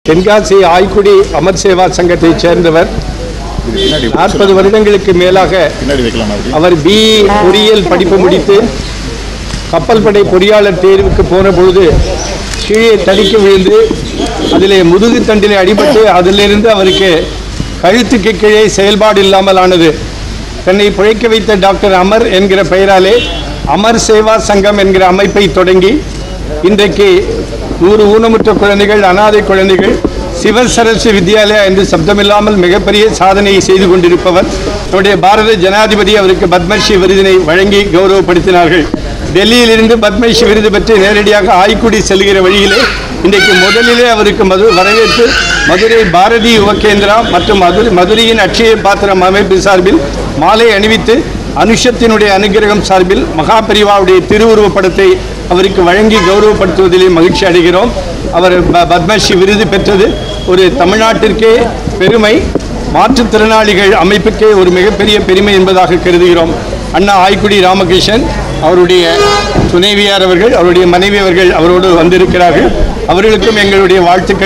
தென்காசி ஆய்க்குடி அமர் சேவா சங்கத்தைச் சேர்ந்தவர் பின்னாடி நாற்பது வருடங்களுக்கு மேலாக பின்னாடி வைக்கலாம் அப்படி அவர் பி பொறியியல் படிப்பு முடித்து கப்பல் படை பொறியாளர் தேர்வுக்கு போன பொழுது கீழே தடிக்கு விழுந்து அதிலே முதுகு தண்டிலே அடிபட்டு அதிலிருந்து அவருக்கு கழுத்துக்கு கீழே செயல்பாடு இல்லாமல் ஆனது தன்னை பிழைக்க வைத்த டாக்டர் அமர் என்கிற பெயராலே அமர் சேவா சங்கம் என்கிற அமைப்பை தொடங்கி இன்றைக்கு நூறு ஊனமுற்ற குழந்தைகள் அனாதை குழந்தைகள் சிவசரஸ்வதி வித்யாலயா என்று சப்தமில்லாமல் மிகப்பெரிய சாதனையை செய்து கொண்டிருப்பவர் நம்முடைய பாரத ஜனாதிபதி அவருக்கு பத்மஸ்ரீ விருதினை வழங்கி கௌரவப்படுத்தினார்கள் டெல்லியிலிருந்து பத்மஸ்ரீ விருது பெற்று நேரடியாக ஆய்க்குடி செல்கிற வழியிலே இன்றைக்கு முதலிலே அவருக்கு மது வரவேற்பு மதுரை பாரதி யுவகேந்திரா மற்றும் மதுரை மதுரையின் அட்சய பாத்திரம் அமைப்பு சார்பில் மாலை அணிவித்து அனுஷத்தினுடைய அனுகிரகம் சார்பில் மகாபரிவாவுடைய திருவுருவப் படத்தை அவருக்கு வழங்கி கௌரவப்படுத்துவதிலே மகிழ்ச்சி அடைகிறோம் அவர் ப- பத்மஸ்ரீ விருது பெற்றது ஒரு தமிழ்நாட்டிற்கே பெருமை மாற்றுத்திறனாளிகள் அமைப்புக்கே ஒரு மிகப்பெரிய பெருமை என்பதாக கருதுகிறோம் அண்ணா ஆய்க்குடி ராமகிருஷ்ணன் அவருடைய துணைவியார் அவர்கள் அவருடைய மனைவி அவர்கள் அவரோடு வந்திருக்கிறார்கள் அவர்களுக்கும் எங்களுடைய வாழ்த்துக்கள்